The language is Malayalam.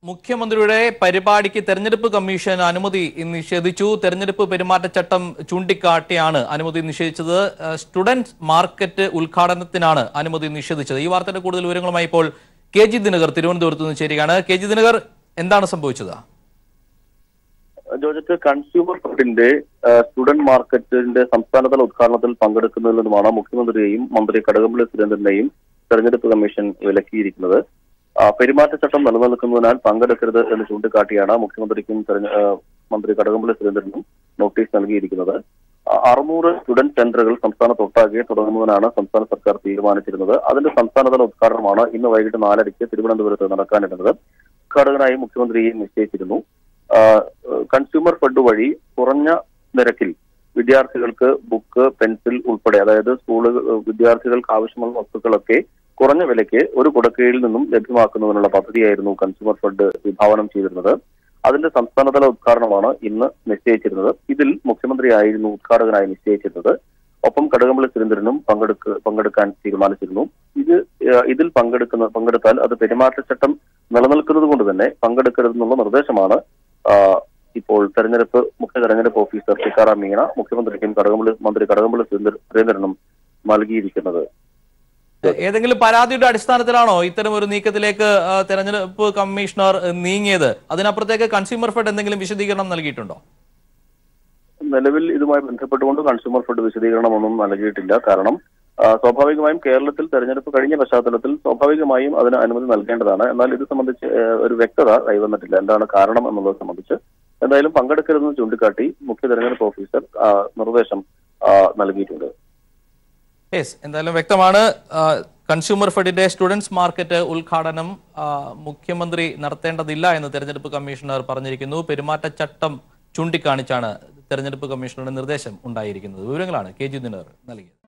മുഖ്യമന്ത്രിയുടെ പരിപാടിക്ക് തെരഞ്ഞെടുപ്പ് കമ്മീഷൻ അനുമതി നിഷേധിച്ചു തെരഞ്ഞെടുപ്പ് പെരുമാറ്റച്ചട്ടം ചൂണ്ടിക്കാട്ടിയാണ് അനുമതി നിഷേധിച്ചത് ഏഹ് സ്റ്റുഡന്റ് മാർക്കറ്റ് ഉദ്ഘാടനത്തിനാണ് അനുമതി നിഷേധിച്ചത് ഈ വാർത്തയുടെ കൂടുതൽ വിവരങ്ങളുമായി ഇപ്പോൾ കെ ജി ദിനകർ തിരുവനന്തപുരത്ത് നിന്ന് ചേരുകയാണ് കെ ജി ദിനകർ എന്താണ് സംഭവിച്ചത് ജോജറ്റ് കൺസ്യൂമർ ഫെഡിന്റെ ഏഹ്, സ്റ്റുഡന്റ് മാർക്കറ്റിന്റെ സംസ്ഥാനതല ഉദ്ഘാടനത്തിൽ പങ്കെടുക്കുന്നതിൽ നിന്നുമാണ് മുഖ്യമന്ത്രിയെയും മന്ത്രി കടകംപള്ളി സുരേന്ദ്രനെയും തെരഞ്ഞെടുപ്പ് കമ്മീഷൻ വിലക്കിയിരിക്കുന്നത് ആ, പെരുമാറ്റച്ചട്ടം നിലനിൽക്കുന്നതിനാൽ പങ്കെടുക്കരുത് എന്ന് ചൂണ്ടിക്കാട്ടിയാണ് മുഖ്യമന്ത്രിക്കും തെരഞ്ഞ- ഏഹ്, മന്ത്രി കടകംപള്ളി സുരേന്ദ്രനും നോട്ടീസ് നൽകിയിരിക്കുന്നത് ആ, അറുന്നൂറ് സ്റ്റുഡന്റ് സെന്ററുകൾ സംസ്ഥാനത്തൊട്ടാകെ തുടങ്ങുന്നതിനാണ് സംസ്ഥാന സർക്കാർ തീരുമാനിച്ചിരുന്നത് അതിന്റെ സംസ്ഥാനതല ഉദ്ഘാടനമാണ് ഇന്ന് വൈകിട്ട് നാലരയ്ക്ക് തിരുവനന്തപുരത്ത് നടക്കാനിരുന്നത് ഉദ്ഘാടകനായി മുഖ്യമന്ത്രിയെ നിശ്ചയിച്ചിരുന്നു ആ, കൺസ്യൂമർ ഫെഡ് വഴി കുറഞ്ഞ നിരക്കിൽ വിദ്യാർത്ഥികൾക്ക് ബുക്ക് പെൻസിൽ ഉൾപ്പെടെ അതായത് സ്കൂളുകൾ വിദ്യാർത്ഥികൾക്ക് ആവശ്യമുള്ള വസ്തുക്കളൊക്കെ കുറഞ്ഞ വിലയ്ക്ക് ഒരു കുടക്കീഴിൽ നിന്നും ലഭ്യമാക്കുന്നതിനുള്ള പദ്ധതിയായിരുന്നു കൺസ്യൂമർ ഫെഡ് വിഭാവനം ചെയ്തിരുന്നത് അതിന്റെ സംസ്ഥാനതല ഉദ്ഘാടനമാണ് ഇന്ന് നിശ്ചയിച്ചിരുന്നത് ഇതിൽ മുഖ്യമന്ത്രിയായിരുന്നു ഉദ്ഘാടകനായി നിശ്ചയിച്ചിരുന്നത് ഒപ്പം കടകംപള്ളി സുരേന്ദ്രനും പങ്കെടുക്ക പങ്കെടുക്കാൻ തീരുമാനിച്ചിരുന്നു ഇത് ഏഹ്, ഇതിൽ പങ്കെടുക്കുന്ന പങ്കെടുത്താൽ അത് പെരുമാറ്റച്ചട്ടം നിലനിൽക്കുന്നത് കൊണ്ട് തന്നെ പങ്കെടുക്കരുതെന്നുള്ള നിർദ്ദേശമാണ് ആഹ്, ഇപ്പോൾ തെരഞ്ഞെടുപ്പ് മുഖ്യ തെരഞ്ഞെടുപ്പ് ഓഫീസർ ടിക്കാറാം മീണ മുഖ്യമന്ത്രിക്കും കടകംപള്ളി മന്ത്രി കടകംപള്ളി സുരേന്ദ്ര- സുരേന്ദ്രനും നൽകിയിരിക്കുന്നത് ഏതെങ്കിലും പരാതിയുടെ അടിസ്ഥാനത്തിലാണോ ഇത്തരം ഒരു നീക്കത്തിലേക്ക് ആ, തെരഞ്ഞെടുപ്പ് കമ്മീഷണർ നീങ്ങിയത് അതിനപ്പുറത്തേക്ക് കൺസ്യൂമർ ഫെഡ് എന്തെങ്കിലും വിശദീകരണം നൽകിയിട്ടുണ്ടോ നിലവിൽ ഇതുമായി ബന്ധപ്പെട്ടുകൊണ്ട് കൺസ്യൂമർ ഫെഡ് വിശദീകരണമൊന്നും നൽകിയിട്ടില്ല കാരണം ആ, സ്വാഭാവികമായും കേരളത്തിൽ തെരഞ്ഞെടുപ്പ് കഴിഞ്ഞ പശ്ചാത്തലത്തിൽ സ്വാഭാവികമായും അതിന് അനുമതി നൽകേണ്ടതാണ് എന്നാൽ ഇത് സംബന്ധിച്ച് ഏ, ഒരു വ്യക്തത കൈവന്നിട്ടില്ല എന്താണ് കാരണം എന്നുള്ളത് സംബന്ധിച്ച് എന്തായാലും പങ്കെടുക്കരുതെന്ന് ചൂണ്ടിക്കാട്ടി മുഖ്യ തെരഞ്ഞെടുപ്പ് ഓഫീസർ ആ, നിർദ്ദേശം ആ, നൽകിയിട്ടുണ്ട് യെസ് എന്തായാലും വ്യക്തമാണ് ആ, കൺസ്യൂമർ ഫെഡിന്റെ സ്റ്റുഡൻസ് മാർക്കറ്റ് ഉദ്ഘാടനം ആ, മുഖ്യമന്ത്രി നടത്തേണ്ടതില്ല എന്ന് തെരഞ്ഞെടുപ്പ് കമ്മീഷണർ പറഞ്ഞിരിക്കുന്നു പെരുമാറ്റച്ചട്ടം ചൂണ്ടിക്കാണിച്ചാണ് തെരഞ്ഞെടുപ്പ് കമ്മീഷണറുടെ നിർദ്ദേശം ഉണ്ടായിരിക്കുന്നത് വിവരങ്ങളാണ് കെ ജി ദിനർ നൽകിയത്